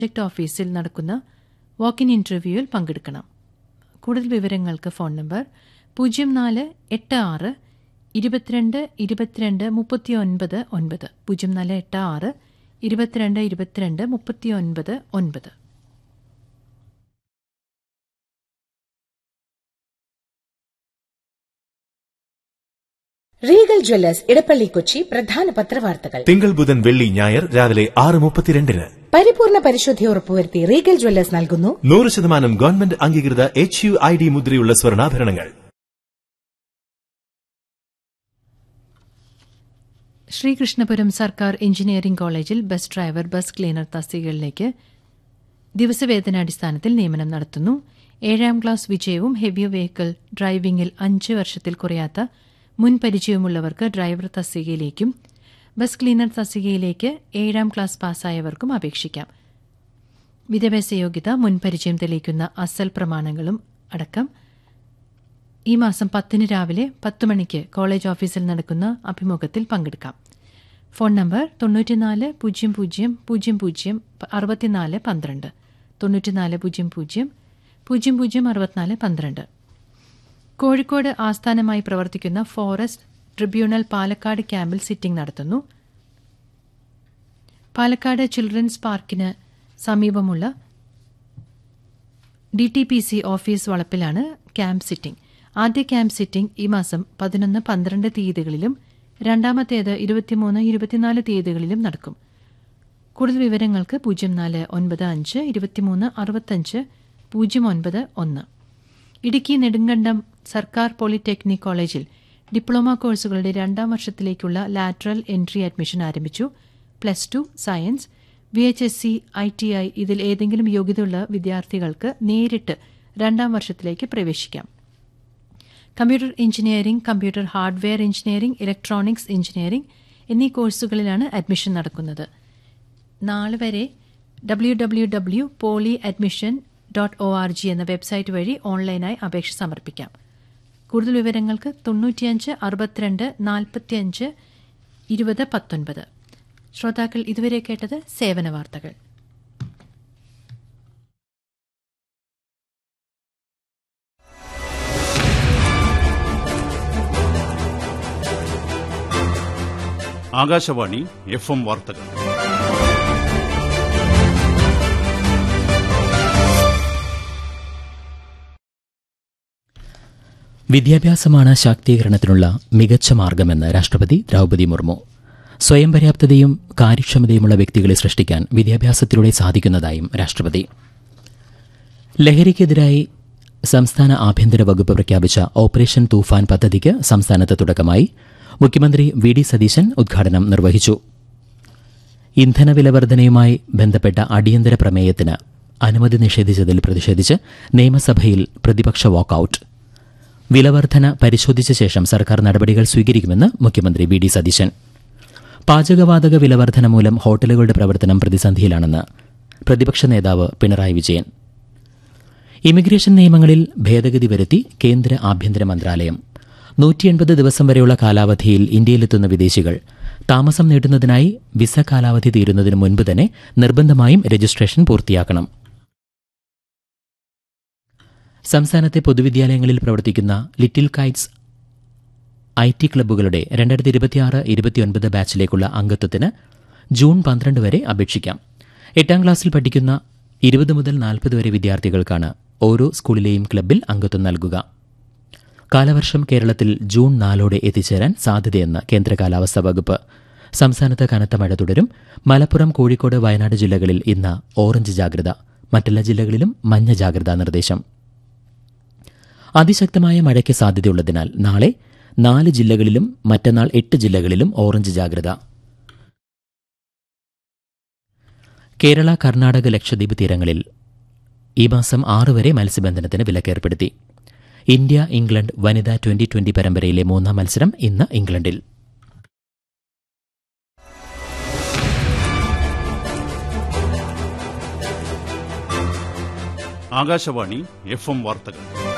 project ഓഫീസിൽ നടക്കുന്ന walk in ഇന്റർവ്യൂവിൽ പങ്കെടുക്കണം കൂടുതൽ വിവരങ്ങൾക്ക് ഫോൺ നമ്പർ പൂജ്യം നാല് എട്ട് ആറ് ഇരുപത്തിരണ്ട് ഇരുപത്തിരണ്ട് മുപ്പത്തി ഒൻപത് ഒൻപത് പൂജ്യം നാല് എട്ട് ആറ് ഇരുപത്തിരണ്ട് ഇരുപത്തിരണ്ട് മുപ്പത്തി ഒൻപത് ഒൻപത് റീഗൽ ജ്വല്ലേഴ്സ് ഇടപ്പള്ളി കൊച്ചി പ്രധാന പത്രവാർത്തകൾ തിങ്കൾ ബുധൻ വെള്ളി ഞായർ രാവിലെ ആറ് മുപ്പത്തിരണ്ടിന് പരിപൂർണ പരിശുദ്ധി ഉറപ്പുവരുത്തി റീഗൽ ജ്വല്ലേഴ്സ് നൽകുന്നു നൂറ് ശതമാനം ഗവൺമെന്റ് അംഗീകൃത എച്ച് യു ഐ ഡി മുദ്രയുള്ള സ്വർണ്ണാഭരണങ്ങൾ ശ്രീകൃഷ്ണപുരം സർക്കാർ എഞ്ചിനീയറിംഗ് കോളേജിൽ ബസ് ഡ്രൈവർ ബസ് ക്ലീനർ തസ്തികകളിലേക്ക് ദിവസവേതനാടിസ്ഥാനത്തിൽ നിയമനം നടത്തുന്നു ഏഴാം ക്ലാസ് വിജയവും ഹെവി വെഹിക്കിൾ ഡ്രൈവിംഗിൽ അഞ്ച് വർഷത്തിൽ കുറയാത്ത മുൻ പരിചയമുള്ളവർക്ക് ഡ്രൈവർ തസ്തികയിലേക്കും ബസ് ക്ലീനർ തസ്തികയിലേക്ക് ഏഴാം ക്ലാസ് പാസ്സായവർക്കും അപേക്ഷിക്കാം വിദ്യാഭ്യാസ യോഗ്യത മുൻ പരിചയം തെളിയിക്കുന്ന അസൽ പ്രമാണങ്ങളും അടക്കം ഈ മാസം പത്തിന് രാവിലെ പത്ത് മണിക്ക് കോളേജ് ഓഫീസിൽ നടക്കുന്ന അഭിമുഖത്തിൽ പങ്കെടുക്കാം ഫോൺ നമ്പർ തൊണ്ണൂറ്റിനാല് പൂജ്യം പൂജ്യം പൂജ്യം പൂജ്യം അറുപത്തിനാല് പന്ത്രണ്ട് തൊണ്ണൂറ്റിനാല് പൂജ്യം പൂജ്യം പൂജ്യം പൂജ്യം അറുപത്തിനാല് പന്ത്രണ്ട് കോഴിക്കോട് ആസ്ഥാനമായി പ്രവർത്തിക്കുന്ന ഫോറസ്റ്റ് ട്രിബ്യൂണൽ പാലക്കാട് ക്യാമ്പിൽ സിറ്റിംഗ് നടത്തുന്നു പാലക്കാട് ചിൽഡ്രൻസ് പാർക്കിന് സമീപമുള്ള D T P C office വളപ്പിലാണ് ക്യാമ്പ് സിറ്റിംഗ് ആദ്യ ക്യാമ്പ് സിറ്റിംഗ് ഈ മാസം പതിനൊന്ന് പന്ത്രണ്ട് തീയതികളിലും രണ്ടാമത്തേത് ഇരുപത്തിമൂന്ന് ഇരുപത്തിനാല് തീയതികളിലും നടക്കും കൂടുതൽ വിവരങ്ങൾക്ക് പൂജ്യം നാല് ഒൻപത് അഞ്ച് ഇരുപത്തിമൂന്ന് അറുപത്തഞ്ച് പൂജ്യം ഒൻപത് ഒന്ന് ഇടുക്കി നെടുങ്കണ്ടം സർക്കാർ പോളിടെക്നിക് കോളേജിൽ ഡിപ്ലോമ കോഴ്സുകളുടെ രണ്ടാം വർഷത്തിലേക്കുള്ള ലാറ്ററൽ എൻട്രി അഡ്മിഷൻ ആരംഭിച്ചു plus two science V H S C I T I ഇതിൽ ഏതെങ്കിലും യോഗ്യതയുള്ള വിദ്യാർത്ഥികൾക്ക് നേരിട്ട് രണ്ടാം വർഷത്തിലേക്ക് പ്രവേശിക്കാം computer engineering computer hardware engineering electronics engineering എന്നീ കോഴ്സുകളിലാണ് അഡ്മിഷൻ നടക്കുന്നത് നാളെ വരെ W W W poly admission dot O R G എന്ന വെബ്സൈറ്റ് വഴി ഓൺലൈനായി അപേക്ഷ സമർപ്പിക്കാം കൂടുതൽ വിവരങ്ങൾക്ക് തൊണ്ണൂറ്റിയഞ്ച് അറുപത്തിരണ്ട് നാൽപ്പത്തിയഞ്ച് ഇരുപത് പത്തൊൻപത് ശ്രോതാക്കൾ ഇതുവരെ കേട്ടത് സേവന വാർത്തകൾ ആകാശവാണി എഫ് എം വാർത്തകൾ വിദ്യാഭ്യാസമാണ് ശാക്തീകരണത്തിനുള്ള മികച്ച മാർഗമെന്ന് രാഷ്ട്രപതി ദ്രൗപദി മുർമു സ്വയം പര്യാപ്തതയും കാര്യക്ഷമതയുമുള്ള വ്യക്തികളെ സൃഷ്ടിക്കാൻ വിദ്യാഭ്യാസത്തിലൂടെ സാധിക്കുന്നതായും രാഷ്ട്രപതി ലഹരിക്കെതിരായി സംസ്ഥാന ആഭ്യന്തര വകുപ്പ് പ്രഖ്യാപിച്ച ഓപ്പറേഷൻ തൂഫാൻ പദ്ധതിക്ക് സംസ്ഥാനത്ത് തുടക്കമായി മുഖ്യമന്ത്രി വി ഡി സതീശൻ ഉദ്ഘാടനം നിർവഹിച്ചു ഇന്ധനവില വർധനയുമായി ബന്ധപ്പെട്ട അടിയന്തര പ്രമേയത്തിന് അനുമതി നിഷേധിച്ചതിൽ പ്രതിഷേധിച്ച് നിയമസഭയിൽ പ്രതിപക്ഷ വാക്കൌട്ട് വിലവർധന പരിശോധിച്ച ശേഷം സർക്കാർ നടപടികൾ സ്വീകരിക്കുമെന്ന് മുഖ്യമന്ത്രി വി ഡി സതീശൻ പാചകവാതക വിലവർധന മൂലം ഹോട്ടലുകളുടെ പ്രവർത്തനം പ്രതിസന്ധിയിലാണെന്ന് പ്രതിപക്ഷ നേതാവ് പിണറായി വിജയൻ ഇമിഗ്രേഷൻ നിയമങ്ങളിൽ ഭേദഗതി വരുത്തി കേന്ദ്ര ആഭ്യന്തര മന്ത്രാലയം നൂറ്റിയെൺപത് ദിവസം വരെയുള്ള കാലാവധിയിൽ ഇന്ത്യയിലെത്തുന്ന വിദേശികൾ താമസം നീട്ടുന്നതിനായി വിസ കാലാവധി തീരുന്നതിന് മുൻപ് തന്നെ നിർബന്ധമായും രജിസ്ട്രേഷൻ പൂർത്തിയാക്കണം സംസ്ഥാനത്തെ പൊതുവിദ്യാലയങ്ങളിൽ പ്രവർത്തിക്കുന്ന ലിറ്റിൽ കൈറ്റ്സ് ഐ ടി ക്ലബ്ബുകളുടെ രണ്ടായിരത്തി ഇരുപത്തിയാറ് ഇരുപത്തിയൊൻപത് ബാച്ചിലേക്കുള്ള അംഗത്വത്തിന് ജൂൺ പന്ത്രണ്ട് വരെ അപേക്ഷിക്കാം എട്ടാം ക്ലാസ്സിൽ പഠിക്കുന്ന ഇരുപത് മുതൽ നാൽപ്പത് വരെ വിദ്യാർത്ഥികൾക്കാണ് ഓരോ സ്കൂളിലെയും ക്ലബ്ബിൽ അംഗത്വം നൽകുക കാലവർഷം കേരളത്തിൽ ജൂൺ നാലോടെ എത്തിച്ചേരാൻ സാധ്യതയെന്ന് കേന്ദ്ര കാലാവസ്ഥാ വകുപ്പ് സംസ്ഥാനത്ത് കനത്ത മഴ തുടരും മലപ്പുറം കോഴിക്കോട് വയനാട് ജില്ലകളിൽ ഇന്ന് ഓറഞ്ച് ജാഗ്രത മറ്റെല്ലാ ജില്ലകളിലും മഞ്ഞ ജാഗ്രതാ നിർദ്ദേശം അതിശക്തമായ മഴയ്ക്ക് സാധ്യതയുള്ളതിനാൽ നാളെ നാല് ജില്ലകളിലും മറ്റന്നാൾ എട്ട് ജില്ലകളിലും ഓറഞ്ച് ജാഗ്രത കേരള കർണാടക ലക്ഷദ്വീപ് തീരങ്ങളിൽ ഈ മാസം ആറ് വരെ മത്സ്യബന്ധനത്തിന് വിലക്കേർപ്പെടുത്തി ഇന്ത്യ ഇംഗ്ലണ്ട് വനിതാ ട്വന്റി ട്വന്റി പരമ്പരയിലെ മൂന്നാം മത്സരം ഇന്ന് ഇംഗ്ലണ്ടിൽ ആകാശവാണി എഫ് എം വാർത്തകൾ